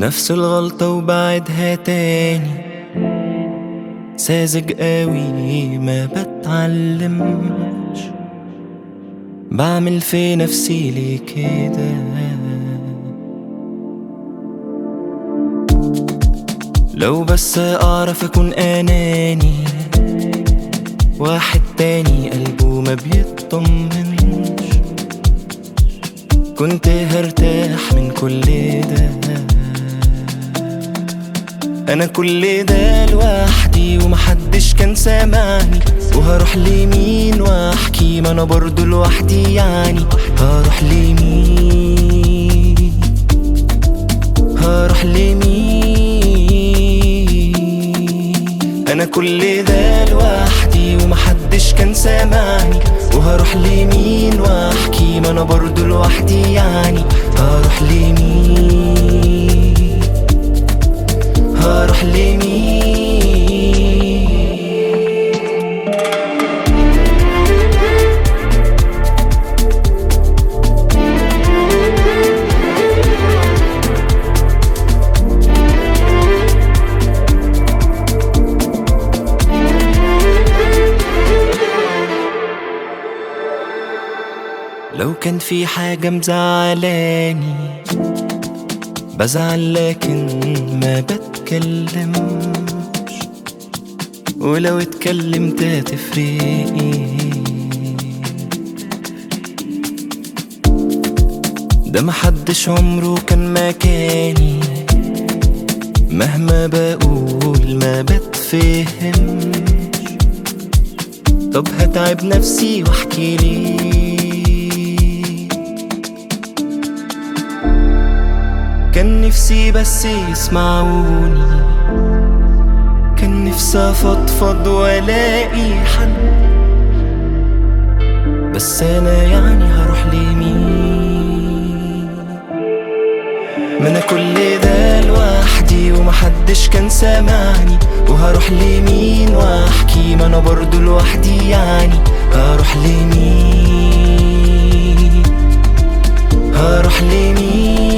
نفس الغلطة وبعدها تاني ساذج قوي ما بتعلمش بعمل في نفسي ليه كده لو بس اعرف اكون اناني واحد تاني قلبه ما بيطمنش كنت هرتاح من كل ده انا كل ده لوحدي ومحدش كان سامعني وهروح لمين واحكي ما انا برضو لوحدي يعني هروح لمين هروح لمين انا كل ده لوحدي ومحدش كان سامعني وهروح لمين واحكي ما انا برضو لوحدي يعني هروح لمين هروح لمين لو كان في حاجة مزعلاني بزعل لكن ما بتكلمش ولو اتكلمت هتفرق ايه ده محدش عمره كان مكاني مهما بقول ما بتفهمش طب هتعب نفسي واحكي ليه كان نفسي بس يسمعوني كان نفسي افضفض والاقي حد بس انا يعني هروح لمين ما انا كل ده لوحدي ومحدش كان سامعني وهروح لمين واحكي ما انا برضو لوحدي يعني هروح لمين هروح لمين